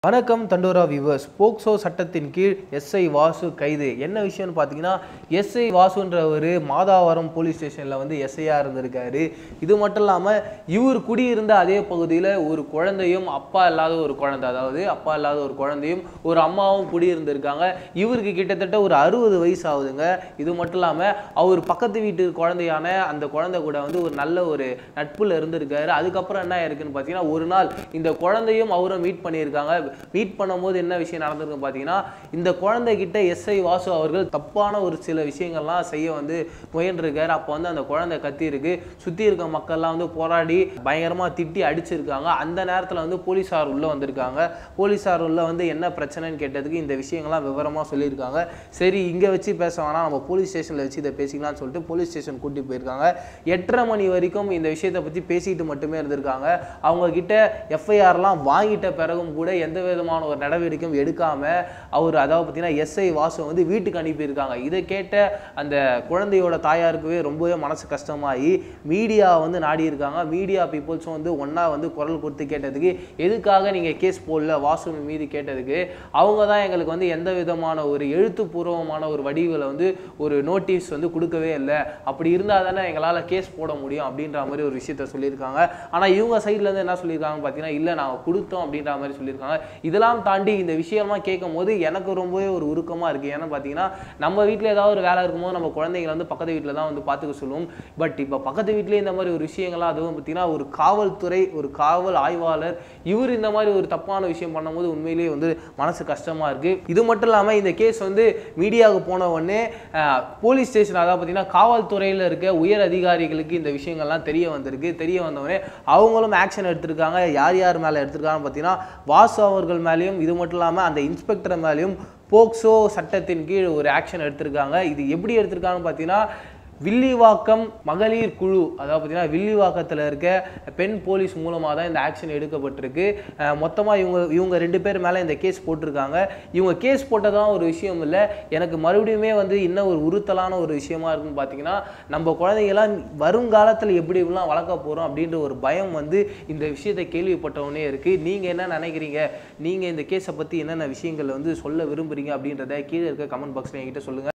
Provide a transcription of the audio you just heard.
வணக்கம் தண்டோரா viewers POCSO சட்டத்தின் கீழ் எஸ்ஐ வாசு கைது என்ன விஷயம்னு பார்த்தீங்கன்னா எஸ்ஐ வாசுன்றவர் மாதாவரம் போலீஸ் ஸ்டேஷனில் வந்து எஸ்ஐயாக இருந்திருக்காரு இது மட்டும் இல்லாமல் இவர் குடியிருந்த அதே பகுதியில் ஒரு குழந்தையும் அப்பா இல்லாத ஒரு குழந்தை அதாவது அப்பா இல்லாத ஒரு குழந்தையும் ஒரு அம்மாவும் குடியிருந்திருக்காங்க இவருக்கு கிட்டத்தட்ட ஒரு அறுபது வயசு ஆகுதுங்க இது மட்டும் இல்லாமல் அவர் பக்கத்து வீட்டு குழந்தையான அந்த குழந்தை கூட வந்து ஒரு நல்ல ஒரு நட்புல இருந்திருக்காரு அதுக்கப்புறம் என்ன இருக்குன்னு பார்த்தீங்கன்னா ஒரு நாள் இந்த குழந்தையும் அவரும் மீட் பண்ணியிருக்காங்க மீட் பண்ணும்போது என்ன விஷயம் நடந்திருக்கு பார்த்தீங்கன்னா இந்த குழந்தைகிட்ட எஸ்ஐ வாசு அவர்கள் தப்பான ஒரு சில விஷயங்கள்லாம் செய்ய வந்து முயன்றிருக்காரு அப்போ வந்து அந்த குழந்தை கத்தி இருக்கு சுற்றி இருக்க மக்கள்லாம் வந்து போராடி பயங்கரமாக திட்டி அடிச்சிருக்காங்க அந்த நேரத்தில் வந்து போலீஸார் உள்ளே வந்திருக்காங்க போலீஸார் உள்ள வந்து என்ன பிரச்சனைன்னு கேட்டதுக்கு இந்த விஷயங்கள்லாம் விவரமாக சொல்லியிருக்காங்க சரி இங்கே வச்சு பேச வேணாம் நம்ம போலீஸ் ஸ்டேஷனில் வச்சு இதை பேசிக்கலாம்னு சொல்லிட்டு போலீஸ் ஸ்டேஷன் கூட்டி போயிருக்காங்க எட்டரை மணி வரைக்கும் இந்த விஷயத்தை பற்றி பேசிட்டு மட்டுமே இருந்திருக்காங்க அவங்க கிட்ட எஃப்ஐஆர்லாம் வாங்கிட்ட பிறகும் கூட எந்த விதமான ஒரு நடவடிக்கையும் எடுக்காம அவர் அதாவது பார்த்தீங்கன்னா எஸ்ஐ வாசு வந்து வீட்டுக்கு அனுப்பியிருக்காங்க இதை கேட்ட அந்த குழந்தையோட தாயாருக்குவே ரொம்பவே மனசு கஷ்டமாகி மீடியா வந்து நாடி இருக்காங்க மீடியா பீப்புள்ஸும் வந்து ஒன்றா வந்து குரல் கொடுத்து கேட்டதுக்கு எதுக்காக நீங்கள் கேஸ் போடல வாசு மீது கேட்டதுக்கு அவங்க தான் எங்களுக்கு வந்து எந்த விதமான ஒரு எழுத்துப்பூர்வமான ஒரு வடிவில் வந்து ஒரு நோட்டீஸ் வந்து கொடுக்கவே இல்லை அப்படி இருந்தால் தானே எங்களால் கேஸ் போட முடியும் அப்படின்ற மாதிரி ஒரு விஷயத்த சொல்லியிருக்காங்க ஆனால் இவங்க சைட்லேருந்து என்ன சொல்லியிருக்காங்கன்னு பார்த்தீங்கன்னா இல்லை நாங்கள் கொடுத்தோம் அப்படின்ற மாதிரி சொல்லியிருக்காங்க இதெல்லாம் தாண்டி இந்த விஷயம்லாம் கேட்கும் போது எனக்கு ரொம்பவே ஒரு உருக்கமாக இருக்குது ஏன்னா பார்த்தீங்கன்னா நம்ம வீட்டில் ஏதாவது ஒரு வேலை இருக்கும்போது நம்ம குழந்தைங்களை வந்து பக்கத்து வீட்டில் தான் வந்து பார்த்துக்க சொல்லுவோம் பட் இப்போ பக்கத்து வீட்டிலே இந்த மாதிரி ஒரு விஷயங்கள்லாம் அதுவும் பார்த்தீங்கன்னா ஒரு காவல்துறை ஒரு காவல் ஆய்வாளர் இவர் இந்த மாதிரி ஒரு தப்பான விஷயம் பண்ணும்போது உண்மையிலேயே வந்து மனசு கஷ்டமாக இருக்குது இது மட்டும் இல்லாமல் இந்த கேஸ் வந்து மீடியாவுக்கு போன உடனே அஹ், போலீஸ் ஸ்டேஷன் அதாவது பார்த்தீங்கன்னா காவல்துறையில் இருக்க உயர் அதிகாரிகளுக்கு இந்த விஷயங்கள்லாம் தெரிய வந்திருக்கு தெரிய வந்தவுடனே அவங்களும் ஆக்ஷன் எடுத்திருக்காங்க யார் யார் மேலே எடுத்திருக்காங்கன்னு பார்த்தீங்கன்னா வாசு அவர்கள் மேலேயும் இது மட்டும் இல்லாமல் அந்த இன்ஸ்பெக்டர் மேலேயும் போக்சோ சட்டத்தின் கீழ் ஒரு ஆக்ஷன் எடுத்திருக்காங்க இது எப்படி எடுத்திருக்காங்கன்னு பார்த்தீங்கன்னா வில்லிவாக்கம் மகளிர் குழு அதாவது பார்த்தீங்கன்னா வில்லிவாக்கத்தில் இருக்க பெண் போலீஸ் மூலமாக தான் இந்த ஆக்ஷன் எடுக்கப்பட்டிருக்கு மொத்தமாக இவங்க இவங்க ரெண்டு பேர் மேலே இந்த கேஸ் போட்டிருக்காங்க இவங்க கேஸ் போட்டதான் ஒரு விஷயம் இல்லை எனக்கு மறுபடியுமே வந்து இன்னும் ஒரு உறுத்தலான ஒரு விஷயமா இருக்குன்னு பார்த்தீங்கன்னா நம்ம குழந்தைங்களாம் வருங்காலத்தில் எப்படி இப்படிலாம் வளர்க்க போகிறோம் அப்படின்ற ஒரு பயம் வந்து இந்த விஷயத்தை கேள்விப்பட்டவொடனே இருக்குது நீங்கள் என்ன நினைக்கிறீங்க நீங்கள் இந்த கேஸை பற்றி என்னென்ன விஷயங்கள் வந்து சொல்ல விரும்புகிறீங்க அப்படின்றத கீழே இருக்க கமெண்ட் பாக்ஸில் என்கிட்ட சொல்லுங்கள்